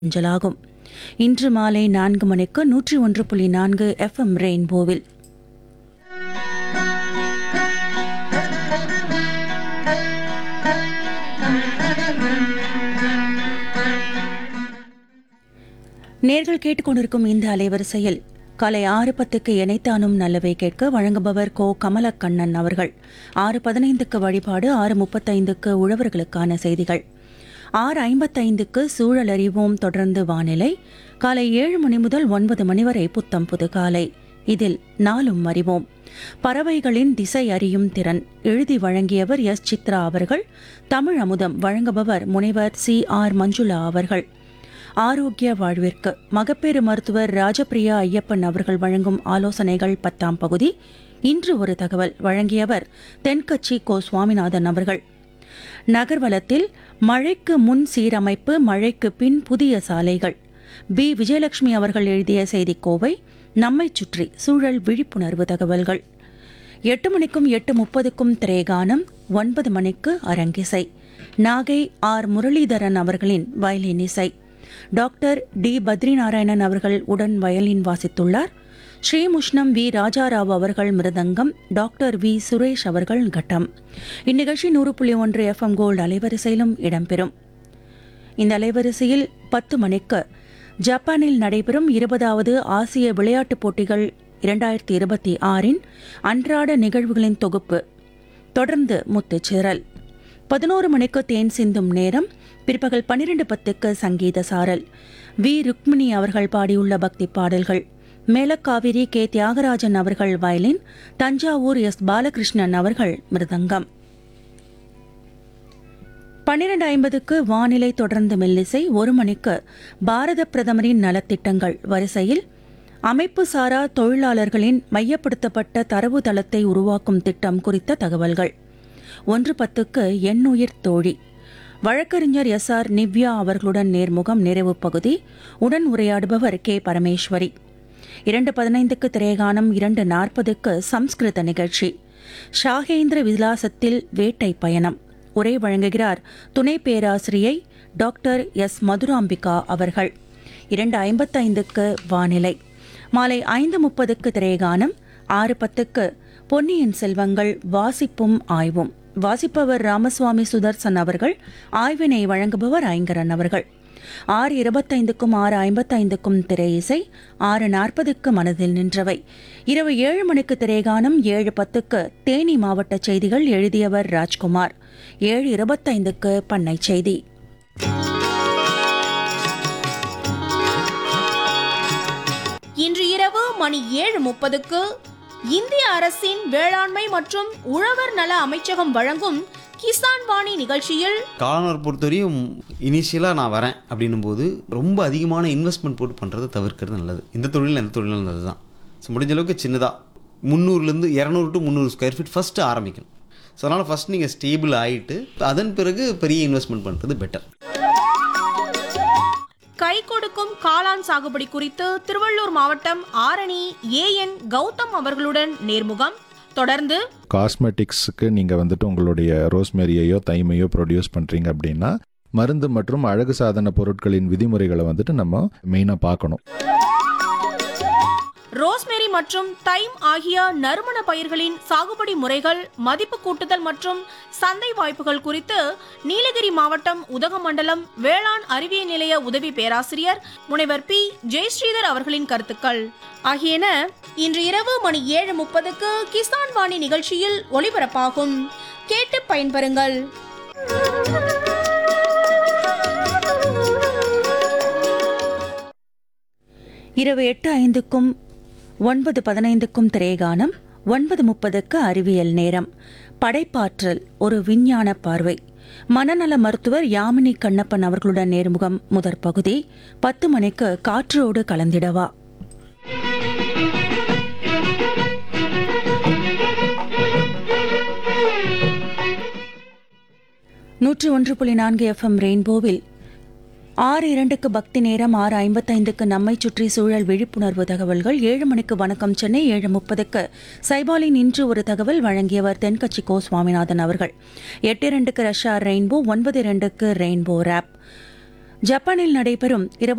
அஞ்சலாகும் இன்று மாலை நான்கு மணிக்கு நூற்றி ஒன்று புள்ளி நான்கு எஃப்எம் ரெயின்போவில் நேர்கள் கேட்டுக்கொண்டிருக்கும் இந்த அலைவரிசையில் காலை ஆறு பத்துக்கு இணைத்தானும் நல்லவை கேட்க வழங்குபவர் கோ கமலக்கண்ணன் அவர்கள் ஆறு பதினைந்துக்கு வழிபாடு ஆறு முப்பத்தைந்துக்கு உழவர்களுக்கான செய்திகள் ஆறு ஐம்பத்தைந்துக்கு சூழல் அறிவோம் தொடர்ந்து வானிலை காலை ஏழு மணி முதல் ஒன்பது மணி வரை புத்தம் புது காலை இதில் நாளும் அறிவோம் பறவைகளின் திசை அறியும் திறன் எழுதி வழங்கியவர் எஸ் சித்ரா அவர்கள் தமிழ் அமுதம் வழங்குபவர் முனைவர் சி ஆர் மஞ்சுளா அவர்கள் ஆரோக்கிய வாழ்விற்கு மகப்பேறு மருத்துவர் ராஜபிரியா ஐயப்பன் அவர்கள் வழங்கும் ஆலோசனைகள் பத்தாம் பகுதி இன்று ஒரு தகவல் வழங்கியவர் தென்கட்சி கோ சுவாமிநாதன் அவர்கள் நகர்வலத்தில் மழைக்கு முன் சீரமைப்பு மழைக்கு பின் புதிய சாலைகள் பி விஜயலட்சுமி அவர்கள் எழுதிய செய்திக்கோவை நம்மைச் சுற்றி சூழல் விழிப்புணர்வு தகவல்கள் எட்டு மணிக்கும் எட்டு முப்பதுக்கும் திரேகானம் ஒன்பது மணிக்கு அரங்கிசை நாகை ஆர் முரளிதரன் அவர்களின் வயலின் இசை டாக்டர் டி பத்ரிநாராயணன் அவர்கள் உடன் வயலின் வாசித்துள்ளார் ஸ்ரீமுஷ்ணம் வி ராஜாராவ் அவர்கள் மிருதங்கம் டாக்டர் வி சுரேஷ் அவர்கள் கட்டம் இந்நிகழ்ச்சி நூறு புள்ளி ஒன்று எஃப்எம் கோல்டு அலைவரிசையிலும் இடம்பெறும் இந்த அலைவரிசையில் பத்து மணிக்கு ஜப்பானில் நடைபெறும் இருபதாவது ஆசிய விளையாட்டுப் போட்டிகள் இரண்டாயிரத்தி இருபத்தி ஆறின் அன்றாட நிகழ்வுகளின் தொகுப்பு தொடர்ந்து முத்துச்சிறல் பதினோரு மணிக்கு தேன் சிந்தும் நேரம் பிற்பகல் பன்னிரண்டு பத்துக்கு சங்கீத சாரல் வி ருக்மிணி அவர்கள் பாடியுள்ள பக்தி பாடல்கள் மேலக்காவிரி கே தியாகராஜன் அவர்கள் வயலின் தஞ்சாவூர் எஸ் பாலகிருஷ்ணன் அவர்கள் மிருதங்கம் பன்னிரண்டு ஐம்பதுக்கு வானிலை தொடர்ந்து மெல்லிசை ஒரு மணிக்கு பாரத பிரதமரின் நலத்திட்டங்கள் வரிசையில் அமைப்பு சாரா தொழிலாளர்களின் மையப்படுத்தப்பட்ட தரவு தளத்தை உருவாக்கும் திட்டம் குறித்த தகவல்கள் ஒன்று பத்துக்கு எண்ணுயிர் தோழி வழக்கறிஞர் எஸ் ஆர் நிவ்யா அவர்களுடன் நேர்முகம் நிறைவு பகுதி உடன் உரையாடுபவர் கே பரமேஸ்வரி இரண்டு பதினைந்துக்கு திரேகானம் இரண்டு நாற்பதுக்கு சம்ஸ்கிருத நிகழ்ச்சி ஷாகேந்திர விலாசத்தில் வேட்டை பயணம் உரை வழங்குகிறார் துணை பேராசிரியை டாக்டர் எஸ் மதுராம்பிகா அவர்கள் இரண்டு ஐம்பத்தைந்துக்கு வானிலை மாலை ஐந்து முப்பதுக்கு திரேகானம் ஆறு பத்துக்கு பொன்னியின் செல்வங்கள் வாசிப்பும் ஆய்வும் வாசிப்பவர் ராமசுவாமி சுதர்சன் அவர்கள் ஆய்வினை வழங்குபவர் ஐங்கரன் அவர்கள் ஆறு இருபத்தைந்துக்கும் ஆறு ஐம்பத்தைந்துக்கும் திரை இசை ஆறு நாற்பதுக்கு மனதில் நின்றவை இரவு ஏழு மணிக்கு திரைகானம் ஏழு பத்துக்கு தேனி மாவட்ட செய்திகள் எழுதியவர் ராஜ்குமார் ஏழு இருபத்தைந்துக்கு பண்ணை செய்தி இன்று இரவு மணி ஏழு முப்பதுக்கு இந்திய அரசின் வேளாண்மை மற்றும் உழவர் நல அமைச்சகம் வழங்கும் கிசான் வாணி நிகழ்ச்சியில் காலனர் பொறுத்தவரையும் இனிஷியலாக நான் வரேன் அப்படின்னும் போது ரொம்ப அதிகமான இன்வெஸ்ட்மெண்ட் போட்டு பண்ணுறதை தவிர்க்கிறது நல்லது இந்த தொழில் எந்த தொழிலும் நல்லது தான் ஸோ முடிஞ்ச அளவுக்கு சின்னதாக முந்நூறுலேருந்து இரநூறு டு முந்நூறு ஸ்கொயர் ஃபீட் ஃபஸ்ட்டு ஆரம்பிக்கணும் ஸோ அதனால் ஃபஸ்ட் நீங்கள் ஸ்டேபிள் ஆகிட்டு அதன் பிறகு பெரிய இன்வெஸ்ட்மெண்ட் பண்ணுறது பெட்டர் கை கொடுக்கும் காளான் சாகுபடி குறித்து திருவள்ளூர் மாவட்டம் ஆரணி ஏ என் கௌதம் அவர்களுடன் நேர்முகம் தொடர்ந்து காஸ்மெட்டிக்ஸுக்கு நீங்கள் வந்துட்டு உங்களுடைய ரோஸ்மெரியையோ தைமையோ ப்ரொடியூஸ் பண்ணுறீங்க அப்படின்னா மருந்து மற்றும் அழகு சாதன பொருட்களின் விதிமுறைகளை வந்துட்டு நம்ம மெயினாக பார்க்கணும் ரோஸ்மெரி மற்றும் தைம் ஆகிய நறுமண பயிர்களின் சாகுபடி முறைகள் மதிப்பு கூட்டுதல் மற்றும் சந்தை வாய்ப்புகள் குறித்து நீலகிரி மாவட்டம் உதகமண்டலம் வேளாண் அறிவியல் நிலைய உதவி பேராசிரியர் முனைவர் பி ஜெயஸ்ரீதர் அவர்களின் கருத்துக்கள் ஆகியன இன்று இரவு மணி ஏழு முப்பதுக்கு கிசான் வாணி நிகழ்ச்சியில் ஒளிபரப்பாகும் கேட்டு பயன்பெறுங்கள் இரவு எட்டு ஐந்துக்கும் ஒன்பது பதினைந்துக்கும் திரேகானம் ஒன்பது முப்பதுக்கு அறிவியல் நேரம் படைப்பாற்றல் ஒரு விஞ்ஞான பார்வை மனநல மருத்துவர் யாமினி கண்ணப்பன் அவர்களுடன் நேர்முகம் முதற் பகுதி பத்து மணிக்கு காற்றோடு கலந்திடவா நூற்று ஒன்று புள்ளி நான்கு எஃப்எம் ரெயின்போவில் ஆறு இரண்டுக்கு பக்தி நேரம் ஆறு ஐம்பத்தைந்துக்கு நம்மை சுற்றி சூழல் விழிப்புணர்வு தகவல்கள் ஏழு மணிக்கு வணக்கம் சென்னை ஏழு முப்பதுக்கு சைபாலின் இன்று ஒரு தகவல் வழங்கியவர் தென்கட்சி கோ சுவாமிநாதன் அவர்கள் எட்டு இரண்டுக்கு ரஷ்யா ரெயின்போ ஒன்பது இரண்டுக்கு ரெயின்போ ரேப் ஜப்பானில் நடைபெறும் இருபது